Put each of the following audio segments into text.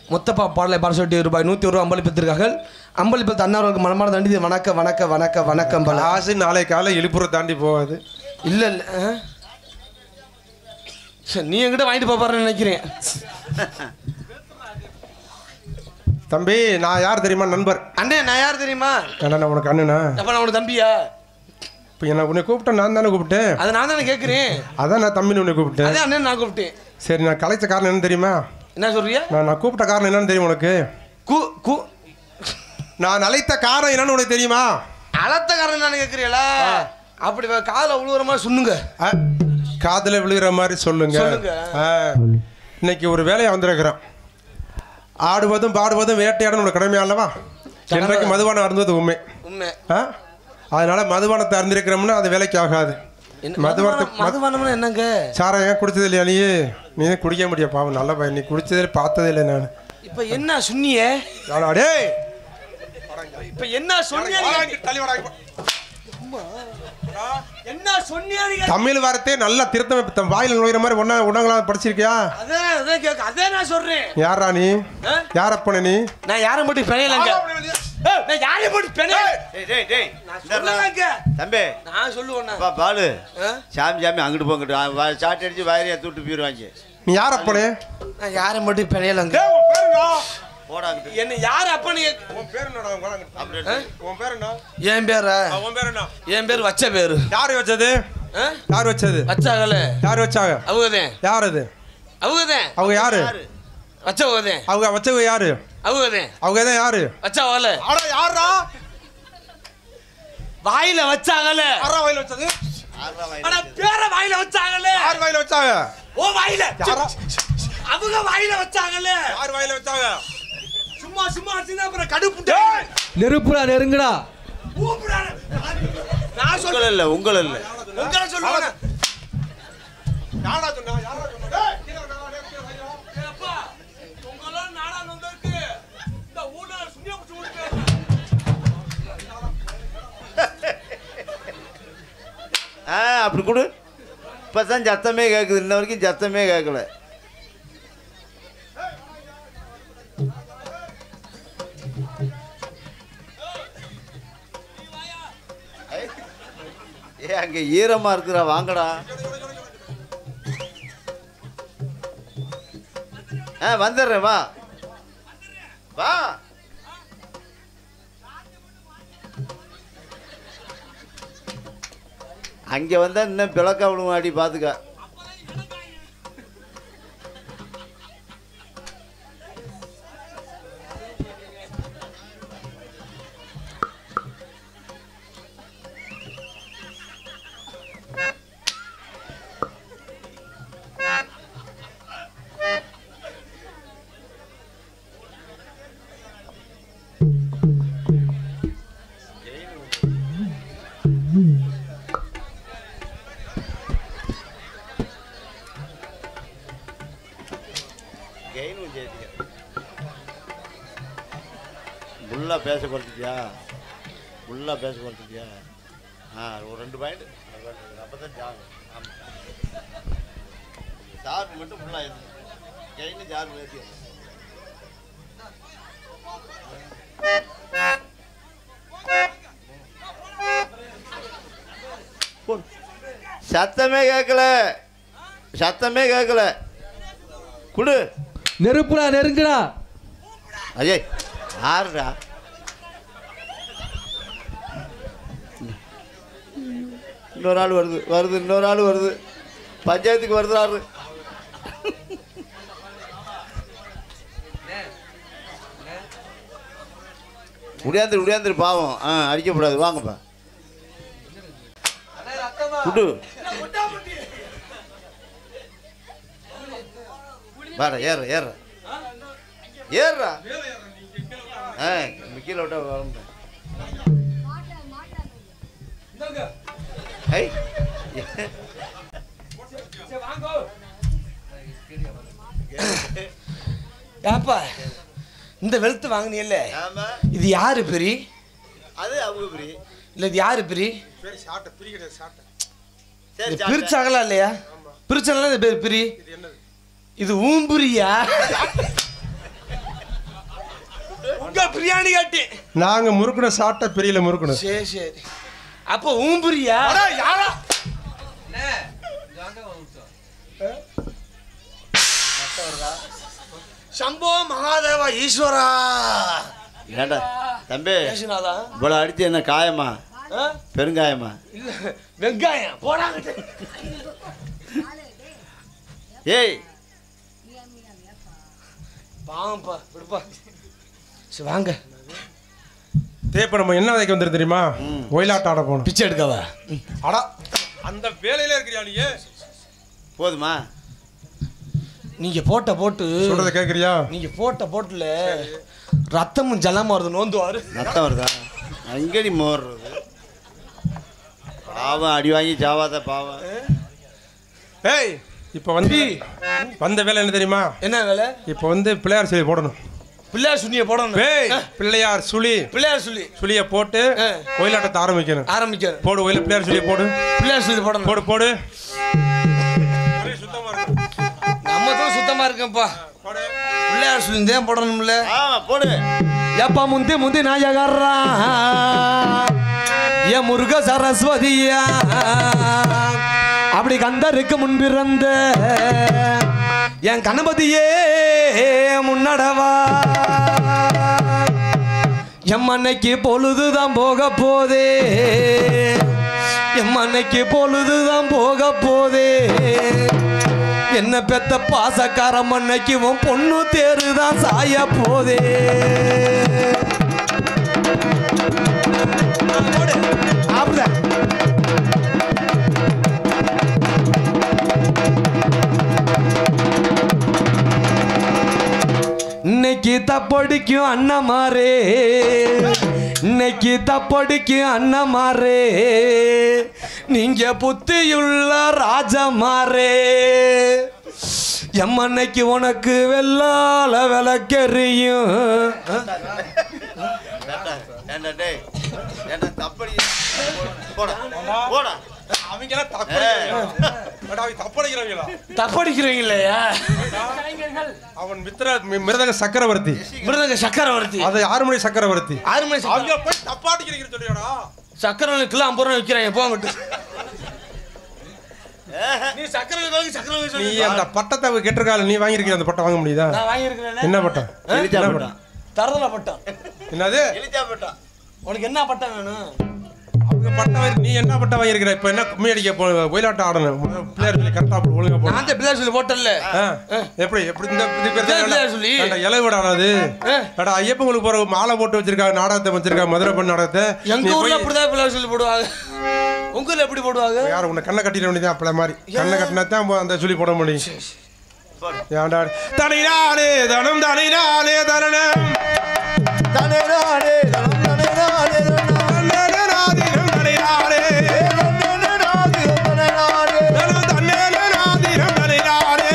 மொத்தப்பா பாடலை பாரசோட்டி ரூபாய் நூற்றி ஒரு அம்பளிப்பத்திற்கார்கள் அம்பளிப்பத்து அன்னார்களுக்கு மனமான நன்றி வணக்க வணக்க வணக்க வணக்கம் பல ஆசை நாளை காலை எழுப்புற தாண்டி போகாது இல்லை இல்லை ஆ? சரி, நீ என்கிட்ட வாங்கிட்டு போப்பாருன்னு நினைக்கிறேன் தம்பி நான் யார் தெரியுமா நண்பர் அண்ணே நான் யார் தெரியுமா அண்ணா உனக்கு அண்ணனா அப்ப நான் உனக்கு தம்பியா இப்போ என்ன உன்னை கூப்பிட்டேன் நான் தானே கூப்பிட்டேன் அதை நான் தானே கேட்குறேன் அதான் நான் தம்பின்னு உன்னை கூப்பிட்டேன் அதே அண்ணன் நான் கூப்பிட்டேன் சரி நான் கலைச்ச காரணம் என்னன்னு தெரியுமா என்ன சொல்றியா நான் நான் கூப்பிட்ட காரணம் என்னன்னு தெரியும் உனக்கு கூ கூ நான் அழைத்த காரணம் என்னன்னு உனக்கு தெரியுமா அலத்தக்காரன் நான் கேட்குறீங்களா அப்படி காலை உழுவுற மாதிரி சொல்லுங்க அ, காதுல விழுகிற மாதிரி சொல்லுங்க சொல்லுங்க. ஆ, இன்னைக்கு ஒரு வேலையை வந்திருக்கிறோம் ஆடுவதும் பாடுவதும் வேட்டையாடும் உனக்கு கடமை அல்லவா என்றைக்கு மதுபானம் அருந்துவது உண்மை உண்மை ஆ? அதனால மதுபானத்தை அருந்திருக்கிறோம்னா அது வேலைக்கு ஆகாது என்ன மதுபானத்தை மதுபானம் மதுபானம்னா என்னங்க சாரம் ஏன் குடிச்சது இல்லையா நீ நீ தான் குடிக்க முடியாது பாவம் நல்ல பையன் நீ குடிச்சதே பார்த்ததே இல்லை நான் இப்ப என்ன சொன்னியே நானா, டேய் இப்ப என்ன சொன்னியே என்ன சொன்னியே தமிழ் வார்த்தையே நல்லா திருத்தம் தம் வாயில் நுழையிற மாதிரி ஒன்றா உணங்களா படிச்சிருக்கியா அதே அதே கேட்க அதே நான் சொல்றேன் யாரா நீ ஆ? யார் அப்பன நீ நான் யாரை மட்டும் பிணையலங்க ஏய், நான் யாரை மட்டும் பிணைய டேய் டேய் டேய் நான் இந்தாடா. சொல்லலங்க தம்பி நான் சொல்லுவேன் அப்பா பாலு ஆ? சாமி சாமி அங்கிட்டு போங்கிட்டு சாட் அடிச்சு வயரையா தூட்டு போயிடுவாங்க நீ யார் அப்பனே நான் யாரை மட்டும் பிணையலங்க போடா அங்கிட்டு என்ன யார் அப்பன்னு உன் பேர் என்னடா அப்படி எடுத்து. உன் பேர் என்ன என் பேரா உன் பேர் என்ன என் பேர் வச்ச பேரு யார் வச்சது ஆ? யார் வச்சது வச்சாகல யார் வச்சாங்க அவங்கதான் யார் அது அவங்கதான் அவங்க யாரு யாரு? வச்சவங்கதான் அவங்க வச்சவங்க யாரு அவங்கதான் அவங்க தான் யாரு வச்சாகல அட யாரா வாயில வச்சாகல யாரா வாயில வச்சது ஆறுடா வயரு. ஆனா பேர வாயில வச்சாகல யார் வாயில வச்சாங்க ஓ வாயில யாரா அவங்க வாயில வச்சாங்கல்ல யார் வாயில வச்சாங்க சும்மா சும்மா வச்சுன்னா அப்புறம் கடுப்பு நெருப்புடா நெருங்குடா கூப்பிடாத. நான் சொல்ல உங்கள் இல்ல உங்கள் இல்ல உங்களை சொல்லுவாங்க யாரா சொன்னா யாரா சொன்னா டேய், கீழே வா, டேய், கீழே வா. அப்பா உங்களோட நாடா வந்திருக்கு இந்த ஊர்ல சுண்ணிய பிடிச்சி விட்டு ஆ அப்படி கொடு இப்போ தான் சத்தமே கேட்குது இன்ன வரைக்கும் சத்தமே கேட்கல ஏ அங்கே ஈரமாக இருக்குடா வாங்கடா ஆ வந்துடுறேன் வா வா அங்கே வந்தால் இன்னும் பிளக்க விடுவாடி பார்த்துக்க கெயினும் சேர்த்துக்க ஃபுல்லாக பேச குறைச்சிட்டியா ஃபுல்லாக பேச குறைச்சிட்டியா ஆ ஒரு ரெண்டு பாயிண்ட் அப்போ தான் ஜாகும் ஆமாம் சார்பு மட்டும் ஃபுல்லாக இருக்கு கெயினு சார்பு ஏற்றி சத்தமே கேட்கல சத்தமே கேட்கல குடு நெருப்புடா நெருங்குடா அஜய் யாருடா இன்னொரு ஆள் வருது வருது இன்னொரு ஆள் வருது பஞ்சாயத்துக்கு வருதுறாரு முடியாந்துரு முடியாந்துரு பாவம் ஆ அடிக்கக்கூடாது வாங்கப்பா குடு வாடா ஏற ஏற ஏறுறா ஆ கீழே விட்டா வர முடியும் ஐ ஏப்பா இந்த வெளுத்து வாங்கினியல்ல ஆமா இது யாரு பெரி அது அவங்க பிரி இல்ல இது யாரு பெரி சரி சாட்டை பிரிக்கிற சாட்டை சரி இது சாப்பிட்டேன். பிரிச்சாங்களா இல்லையா பிரிச்சாங்களா இந்த பேர் பிரி இது என்னது இது ஊம்புரியா பிரியாணி காட்டி நாங்க முறுக்குன சாப்பிட்ட பெரியல முறுக்குன சரி சரி அப்போ ஊம்புரியா யாரா சம்போ மகாதேவா ஈஸ்வரா ஏண்டா தம்பி பேசினாதா இவ்வளோ அடிச்சு என்ன காயமா ஆ? பெருங்காயமா இல்ல வெங்காயம் போடாங்க ஏய் பாவம்ப்பா விடுப்பா சரி வாங்க தே இப்ப நம்ம என்ன வைக்க வந்துரு தெரியுமா ஒயிலாட்டம் ஆட போகணும் பிச்சை எடுக்கவா அடா அந்த வேலையில இருக்கிறியா நீ போதுமா நீங்க போட்ட போட்டு சொல்றத கேக்குறியா நீங்க போட்ட போட்டுல ரத்தமும் ஜலமும் வருது நோந்துவாரு ரத்தம் வருதா அங்கடி மோர்றது பாவம் அடி வாங்கி சாவாத பாவம் ஏய் இப்ப வந்து வந்த வேலை என்ன தெரியுமா என்ன வேலை இப்ப வந்து பிள்ளையார் சொல்லி போடணும் பிள்ளையார் சுனியை போடணும் ஏய் பிள்ளையார் சுழி பிள்ளையார் சொல்லி சுழிய போட்டு ஆ. ஒயிலாட்டத்தை ஆரம்பிக்கணும் ஆரம்பிக்கிறேன் போடு ஒயில பிள்ளையார் சுழிய போடு பிள்ளையார் சொல்லி போடணும் போடு போடு நம்ம தான் சுத்தமா இருக்கேன்ப்பா பிள்ளையார் சொல்லி தான் போடணும்ல ஆமா போடு எப்ப முந்தி முந்தி நாயகர்ரா ஏ முருக சரஸ்வதியா அப்படி கந்தருக்கு முன்பிறந்த என் கணபதியே முன்னடவா எம்மன்னைக்கு பொழுதுதான் போக போதே எம்மன்னைக்கு பொழுதுதான் போக போதே என்ன பெத்த பாசக்கார மண்ணைக்கு உன் பொண்ணு தேருதான் சாய போதே அப்படிதான் இன்னைக்கு தப்படிக்கும் அண்ணமாரே இன்னைக்கு தப்படிக்கும் அண்ணமாரே நீங்க புத்தியுள்ள ராஜமாரே எம்மன்னைக்கு உனக்கு வெள்ளால விளக்கெறியும் ஏண்டா டேய் ஏண்டா தப்படி போடா போடா அவங்க எல்லாம் தப்படிக்கிறாங்க தப்படிக்கிறாங்களா தப்படிக்கிறீங்களையா அவன் மித்திர மி- மிருதக சக்கரவர்த்தி மிருதங்க சக்கரவர்த்தி அது ஆறு மணி சக்கரவர்த்தி ஆறு மணி சக்கர- அவங்க போய் தப்பாடிக்கிறீங்கன்னு சொல்லியாடா சக்கரை கிலோ ஐம்பது ரூபா விற்கிறாங்க போங்கிட்டு நீ சக்கரை சக்கரை நீ சொல்லி அந்த பட்டத்தை அவ கேட்டிருக்காள் நீ வாங்கியிருக்கிற அந்த பட்டம் வாங்க முடியுதா நான் வாங்கியிருக்கிறேன் என்ன பட்டம் எலிச்சா என்ன பட்டம் தரதல பட்டம் என்னது எலிச்சா பட்டம் உனக்கு என்ன பட்டம் வேணும் அவங்க பட்டம் வாங்கி- நீ என்ன பட்டம் வாங்கியிருக்கிற இப்போ என்ன கும்மி அடிக்க போ ஒயிலாட்டம் ஆடணும் பிள்ளையார் சொல்லி கரெக்டாக ஒழுங்கா போடணும் நான் தான் பிள்ளையார் சொல்லி போட்டல ஆ, எப்படி எப்படி இந்த இது பேர் இதான் பிள்ளையார் சொல்லி. இலை விட ஆடாது ஆ. அடா ஐயப்பங்களுக்கு போற மாலை போட்டு வச்சிருக்காங்க நாடகத்தை வச்சிருக்காங்க மதுரை பெண் நாடகத்தை எங்க நீ ஊர்ல போய் அப்படிதான் பிள்ளையார் சொல்லி போடுவாங்க உங்க ஊர்ல எப்படி போடுவாங்க யார் உன்னை கண்ணை கட்டிட வேண்டியதான் அப்பள மாதிரி கண்ணை கட்டினா தான் அந்த சொல்லி போட முடியும் ஏன்டா தனிநாளே தனம் தனிநாளே தரணம் தனராடே தனம் தனராடே தன்னேனாதினம் தனிநாளே தனராடே தனராடே தனம் தன்னேனாதினம் தனிநாளே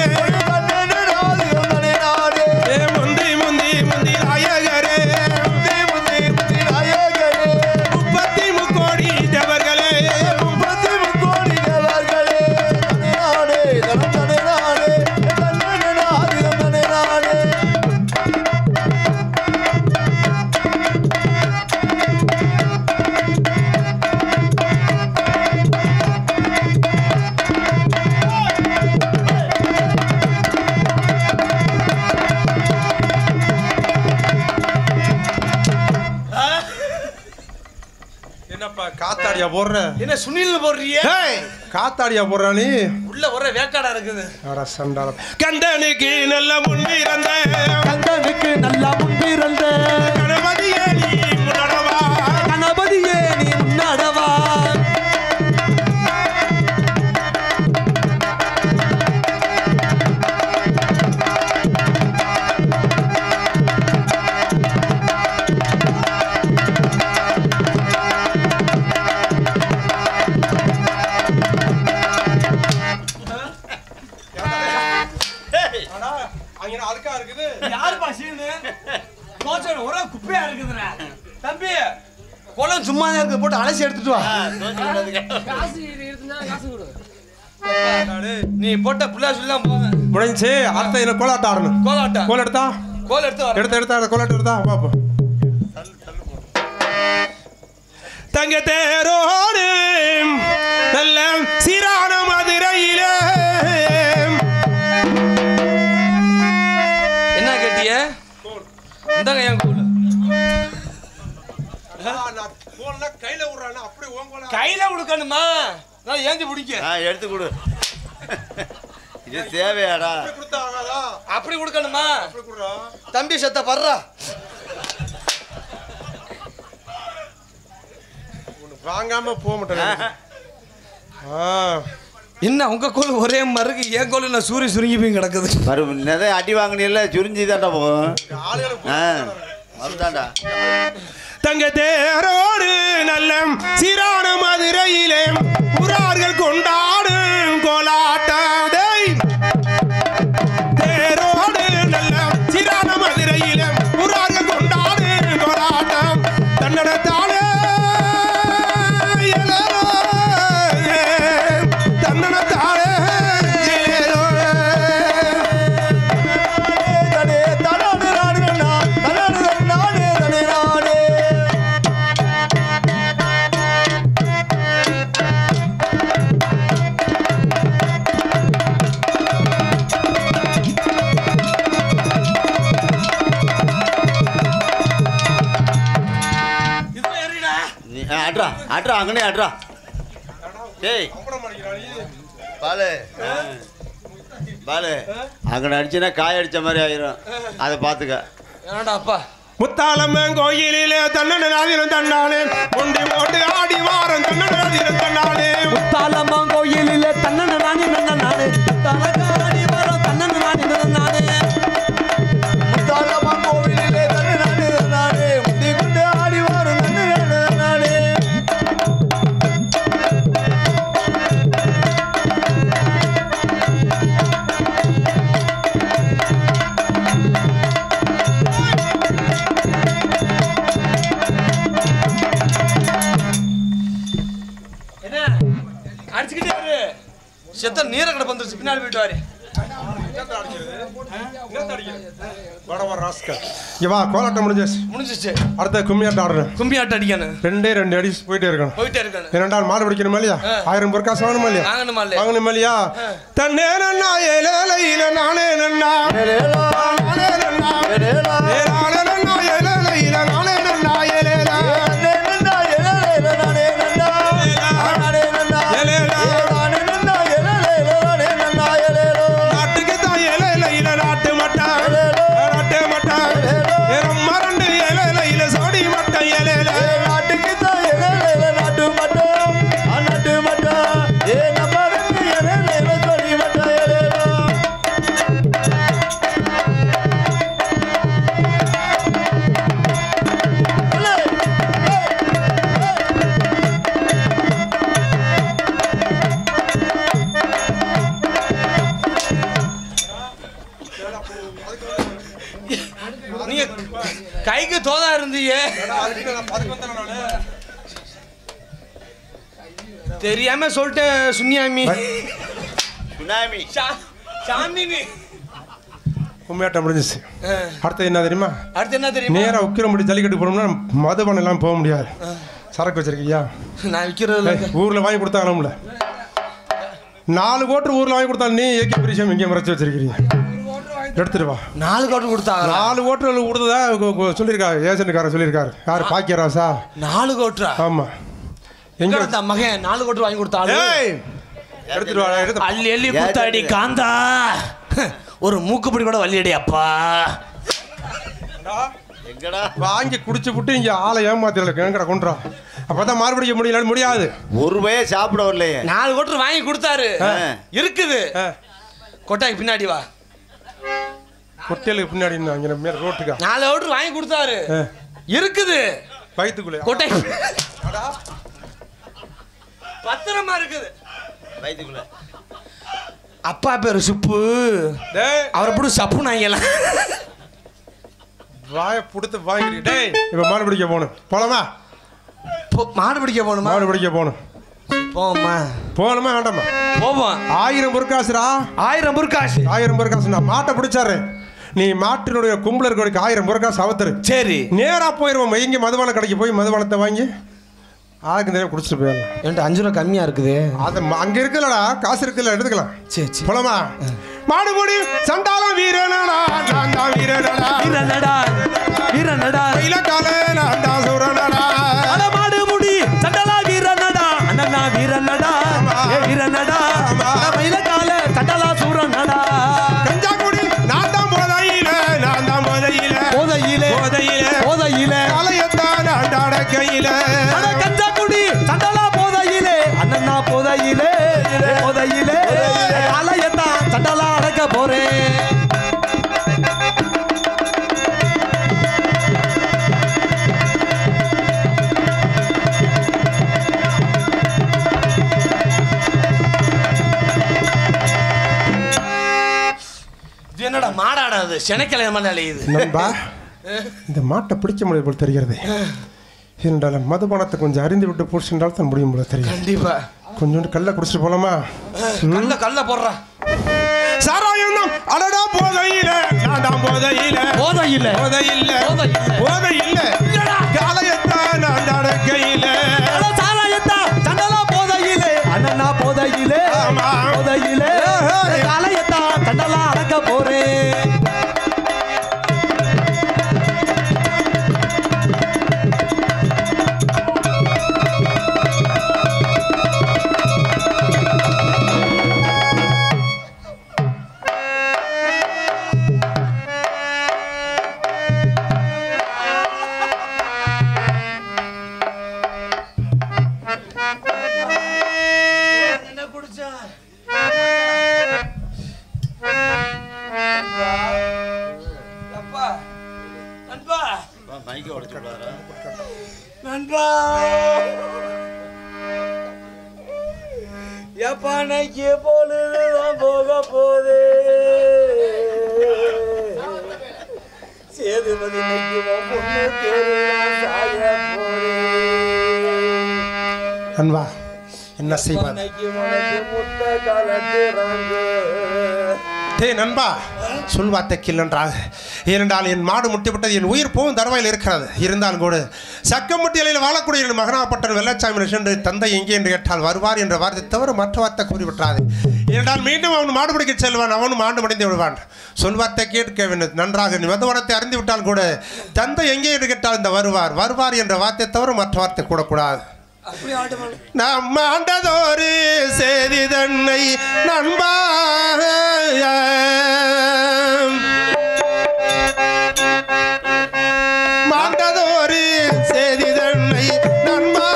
தனராடே ஏ முந்தி முந்தி முந்தி நாயகரே முந்தி முந்தி முந்தி நாயகரே முப்பத்தி முக்கோடி தேவர்களே முப்பத்தி முக்கோடி தேவர்களே தனராடே தனம் தனராடே தனராடே தனராடே என்னப்பா காத்தாடியா போடுற என்ன சுனில் போடுறிய ஏய், காத்தாடியா போடுறா நீ உள்ள ஒரே வேக்காடா இருக்குது அட சண்டாளம் கண்டனுக்கு நல்ல முன்பிறந்த கந்தனுக்கு நல்லா முன்பிறந்த கணபதியே நீ முன்னடவா கணபதியே நீ முன்னாடவா அடா, அங்க என்ன அழுக்கா இருக்குது யாருப்பா சீனு கோச்சோட ஒரே குப்பையா இருக்குதுடா தம்பி குளம் சும்மா தான் இருக்கு போட்டு அலசி எடுத்துட்டு வா அடே, நீ போட்ட பிள்ளை சொல்லலாம் போவேன் முடிஞ்சுச்சு அடுத்த என்ன கோலாட்டம் ஆடணும் கோலாட்டம் கோல் எடுத்தா கோல் எடுத்து வர எடுத்த எடுத்தா அந்த கோலாட்டம் எடுத்தா பாப்போம் தங்க தேரோடு நல்ல சீரான மதுரையிலே என்ன கேட்டிய இந்தாங்க என் கூழ் கையில விடுறானா அப்படி ஓங்கோல கையில கொடுக்கணுமா நான் ஏந்தி பிடிக்க ஆ எடுத்து கொடு இது தேவையாடா கொடுத்தாங்கடா அப்படி கொடுக்கணுமா அப்படி கொடுறா தம்பி செத்த பர்றா உனக்கு வாங்காம போக மாட்டேன் ஆ என்ன உங்க கோல் ஒரே மருக்கு என் கோல் நான் சூரிய சுருங்கி போய் கிடக்குது மறு நிறைய அடி வாங்கினில்ல சுரிஞ்சி தாண்டா போகும் ஆளுகளுக்கு ஆ மறுதாண்டா தங்க தேரோடு நல்ல சீரான மதுரையிலே உறார்கள் கொண்டாடும் கோலாட்டாதை தேரோடு நல்ல சீரான மதுரையிலே உறார்கள் கொண்டாடும் கோலாட்டம் தன்னடத்தாலே எழலோ, தன்னடத்தாலே எழலோ. இது ஏறிடா நீ ஆ, அட்ரா அட்ரா அங்கனே அட்ரா டேய் பாலு ஆ. பாலு அங்கே அடிச்சுன்னா காய அடிச்ச மாதிரி ஆயிரும் அதை பார்த்துக்க ஏன்டா அப்பா முத்தாலம்மன் கோயிலிலே தன்னன நாதிரம் தன்னானே முண்டி போட்டு ஆடி வாரம் தன்னன நாதிரம் தன்னானே முத்தாலம்மன் கோயிலில் தன்னன நானே நன்ன நானே தலகாணி வரும் தன்னன நானே நன்ன நானே என்ன அடிச்சுக்கிட்டே இரு செத்த நீர கடை வந்துருச்சு பின்னாடி போயிட்டு வாரு வட வர ராஸ்கல் இங்க வா கோலாட்டம் முடிஞ்சாச்சு முடிஞ்சிச்சு அடுத்த கும்மியாட்டம் ஆடுறேன் கும்பி ஆட்டம் அடிக்கணும் ரெண்டே ரெண்டு அடி போயிட்டே இருக்கணும் போயிட்டே இருக்கணும் இரண்டாள் மாடு பிடிக்கணுமா இல்லையா ஆயிரம் பொற்காசு வாங்கணுமா இல்லையா வாங்கணுமா இல்லையா வாங்கணுமா இல்லையா தன்னே நன்னா ஏலேலையில நானே நன்னா நானே நன்னா ஏலாலே நன்னா ஏலேலையில நானே நன்னா ஏலேலா ஏலேலா நாட்டுக்கு தான் ஏலேலையில நாட்டு மட்டா நாட்டு மட்டா ஏறம் மரண்டு ஏலேலையில சோடி மட்டா ஏலேலா நீங்க கைக்கு தோதா இருந்தீங்க தெரியாம சொல்லிட்டேன் சுன்னியாமி சுனாமி சா- சாமி நீ. கும்மியாட்டம் முடிஞ்சிச்சு ஆ. அடுத்தது என்ன தெரியுமா அடுத்து என்ன தெரியுமா நேரா உக்கிரம்படி ஜல்லிக்கட்டு போனோம்னா மதுபானம் எல்லாம் போக முடியாது சரக்கு வச்சிருக்கியா நான் விற்கிறதுல ஏய், ஊர்ல வாங்கி கொடுத்தாங்களாம்ல நாலு கோட்டு ஊர்ல வாங்கி கொடுத்தா நீ ஏகே பிரிச்சம் இங்கே மறைச்சு வச்சிருக்கிறீங்க எடுத்துட்டு வா நாலு கோட்டு கொடுத்தாங்க நாலு கோட்டு கொடுத்ததா கு- கு- சொல்லியிருக்காரு ஏஜென்ட்காரர் சொல்லியிருக்காரு யார் பாக்கியராசா நாலு கோட்டா ஆமா எங்க எங்க அந்த மகன் நாலு கோட்டு வாங்கி கொடுத்தாரு ஏய் எடுத்துட்டு வா எடுத்து அள்ளி அள்ளி குத்தாடி காந்தா ஒரு மூக்குப்பிடி கூட வள்ளியடி அப்பா எங்கடா வாங்கி குடிச்சு விட்டு இங்க ஆளை ஏமாத்திரல எங்கடா கொண்டுறா அப்பதான் மாறுபடிக்க முடியல முடியாது ஒரு பைய சாப்பிட வரலையே நாலு கோட்டு வாங்கி கொடுத்தாரு ஆ. இருக்குது ஆ, கொட்டாய்க்கு பின்னாடி வா கொட்டையிலுக்கு பின்னாடி இன்னும் அங்க மேல ரோட்டுக்கா நாலு கோட்டு வாங்கி கொடுத்தாரு ஆ, இருக்குது வயித்துக்குள்ளே கொட்டை பத்திரமா இருக்குது வயிற்றுக்குள்ள அப்பா பேரு சுப்பு டேய் அவரை போட்டு சப்பு நாங்கலாம் வாயை புடுத்து வாங்கிட்டு டேய் இப்ப மாடு பிடிக்க போகணும் போலாமா மாடு பிடிக்க போகணுமா மாடு பிடிக்க போகணும் போமா போகணுமா வேண்டாமா போவோம் ஆயிரம் பொற்காசுடா ஆயிரம் முருக்காசு ஆயிரம் பொற்காசு நான் மாட்டை பிடிச்சாரு நீ மாட்டினுடைய கும்பலர்களுக்கு ஆயிரம் முருகா சவத்தரு சரி நேரா போயிருவோம் எங்க மதுபான கடைக்கு போய் மதுபானத்தை வாங்கி ஆளுக்கு நிறைய குடிச்சிட்டு போயிடலாம் என்கிட்ட அஞ்சு ரூபா கம்மியா இருக்குது அது ம- அங்க இருக்குல்லடா காசு இருக்குல்ல எடுத்துக்கலாம் சரி சரி போலாமா மாடுமுடி சண்டாலம் வீரனடா நான் தான் வீரனடா வீரனடா வீரனடா இலக்கால நான் தான் சூரனடா அடமாடு முடி சண்டலா வீரனடா அண்ணா வீரனடா ஏ வீரனடா மயிலக்கால சண்டலா சூரனடா கஞ்சாக்குடி நான் தான் போதையில நான் தான் போதையில போதையிலே போதையில போதையிலே கலையத்தான் நான் கையில அட கஞ்சா குடி சண்டலா போதையிலே அண்ணா போதையிலே போதையிலே அலையத்தான் சண்டலா அடக்க போறேன் இது என்னடா மாடாடா அது செனக்கலை மாதிரி அலையுது நண்பா இந்த மாட்டை பிடிக்க முடியாது போல் தெரிகிறது இருந்தாலும் மதுபானத்தை கொஞ்சம் அறிந்து விட்டு பிடிச்சிருந்தால் தான் முடியும் போல தெரியும் கண்டிப்பா கொஞ்சோண்டு கல்ல குடிச்சிட்டு போலாமா கல்ல கல்ல போடுறா சாராயம் அடடா போதையில நான் தான் போதையில போதையில போதையில்ல போதையில்ல. போதையில்ல காலையத்தான் நான் கையில அட சாராயத்தா சண்டலா போதையிலே அண்ணா போதையிலே ஆமா. போதையிலே ஏய். காலையத்தா சண்டலா அடக்க போறேன் என்ன குடிச்சா அப்பா நண்பா மைக்க உடச்சு விடாரா நண்பா எப்பானைக்கு பொழுதுதான் போக போதே சேதுபதி இன்னைக்கு உன் பொண்ணு தேருதான் சாய போதே அன்பா என்ன செய்வார் அன்னைக்கு உனக்கு முட்டை கலட்டுறாங்க டே நண்பா சொல்வார்த்தை கில்லன்றாக ஏனென்றால் என் மாடு முட்டிவிட்டது என் உயிர் போகும் தருவாயில் இருக்கிறது இருந்தாலும் கூட சக்கமுட்டியலையில் வாழக்கூடிய என் மகனாப்பட்டன் வெள்ளச்சாமி சென்று தந்தை எங்கே என்று கேட்டால் வருவார் என்ற வார்த்தை தவிர மற்ற வார்த்தை கூறிவிட்டாது ஏனென்றால் மீண்டும் அவன் மாடு பிடிக்க செல்வான் அவனும் மாண்டு மடிந்து விடுவான் சொல்வார்த்தை கேட்க வேண்டும் நன்றாக நீ மதுவனத்தை அறிந்து விட்டால் கூட தந்தை எங்கே என்று கேட்டால் இந்த வருவார் வருவார் என்ற வார்த்தை தவிர மற்ற வார்த்தை கூடக்கூடாது அப்படி ஆடுவாங்க நாம் ஆண்டதொரு செய்தி தன்னை நண்பா மாண்டதொரு செய்தி தன்னை நண்பா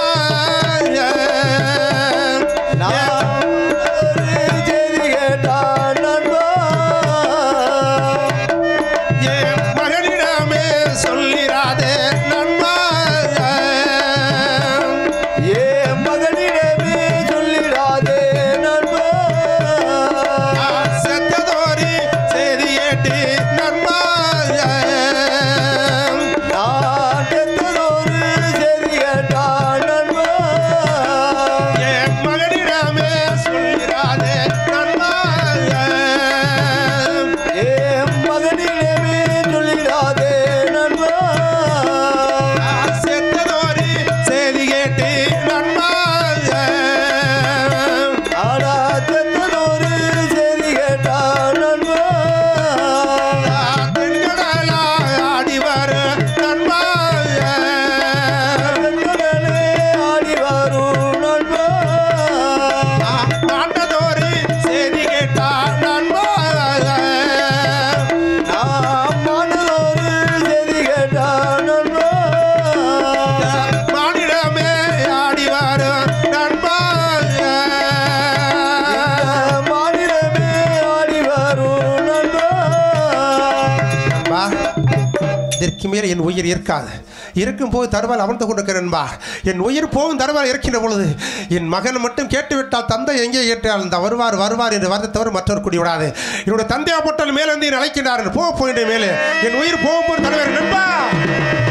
என் மகனிடமே சொல்லிராதே நண்பா நான் செத்ததோரி செய்தி கேட்டு நண்பா என் மகனிடமே சொல்லிராதே நண்பா நான் செத்ததோரி செய்தி கேட்டு நண்பா தென்கடலா ஆடி வர நண்பா ஆண்டதோரி செய்தி கேட்டா நண்பா மானிடமே ஆடி வர நண்பா நண்பா இதற்கு மேல் என் உயிர் இருக்காது இருக்கும் போது தருவால் அமர்ந்து கொண்டிருக்கிறேன்பா என் உயிர் போகும் தருவால் இருக்கின்ற பொழுது என் மகன் மட்டும் கேட்டுவிட்டால் தந்தை எங்கே கேட்டால் இந்த வருவார் வருவார் என்று வார்த்தை தவிர மற்றவர் கூடி விடாது என்னுடைய தந்தையா பொட்டல் மேலே வந்து அழைக்கின்றார் போக போகின்ற மேலே என் உயிர் போகும் போது தருவார் நண்பா